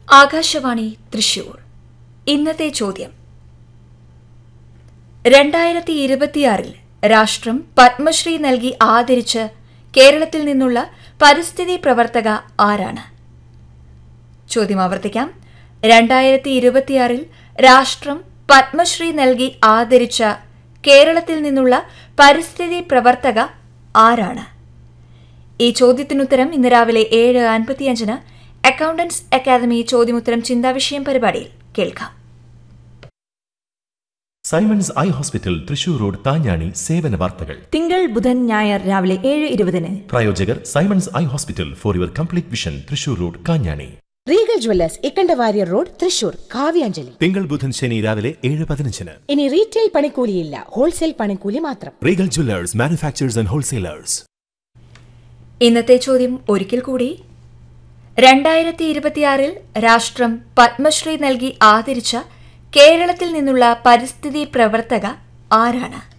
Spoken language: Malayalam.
ആകാശവാണി തൃശൂർ ഇന്നത്തെ ചോദ്യം രണ്ടായിരത്തി ഇരുപത്തിയാറിൽ രാഷ്ട്രം പത്മശ്രീ നൽകി ആദരിച്ച് കേരളത്തിൽ നിന്നുള്ള പരിസ്ഥിതി പ്രവർത്തക ആരാണ് ചോദ്യം ആവർത്തിക്കാം രണ്ടായിരത്തി ഇരുപത്തിയാറിൽ രാഷ്ട്രം പത്മശ്രീ നൽകി ആദരിച്ച കേരളത്തിൽ നിന്നുള്ള പരിസ്ഥിതി പ്രവർത്തക ആരാണ് ഈ ചോദ്യത്തിനുത്തരം ഇന്ന് രാവിലെ ഏഴ് അൻപത്തിയഞ്ചിന് അക്കൌണ്ടൻസ് അക്കാദമി ചോദ്യമുത്തരം ചിന്താവിഷയം പരിപാടിയിൽ കേൾക്കാം Simons eye hospital Thrissur road താഞ്ഞാണി സേവന വാർത്തകൾ തിങ്കൾ ബുധൻ ഞായർ രാവിലെ ഏഴ് ഇരുപതിന് പ്രായോജകർ Simons eye hospital for your complete vision Thrissur road Kanjani Regal jewellers Ikkanda Warrier road Thrissur Kavyanjali തിങ്കൾ ബുധൻ ശനി രാവിലെ ഏഴ് പതിനഞ്ചിന് ഇനി റീറ്റെയിൽ പണിക്കൂലിയില്ല ഹോൾസെയിൽ പണിക്കൂലി മാത്രം Regal jewellers manufacturers and wholesalers ഇന്നത്തെ ചോദ്യം ഒരിക്കൽ കൂടി രണ്ടായിരത്തി ഇരുപത്തിയാറിൽ രാഷ്ട്രം പത്മശ്രീ നൽകി ആദരിച്ച കേരളത്തിൽ നിന്നുള്ള പരിസ്ഥിതി പ്രവർത്തക ആരാണ്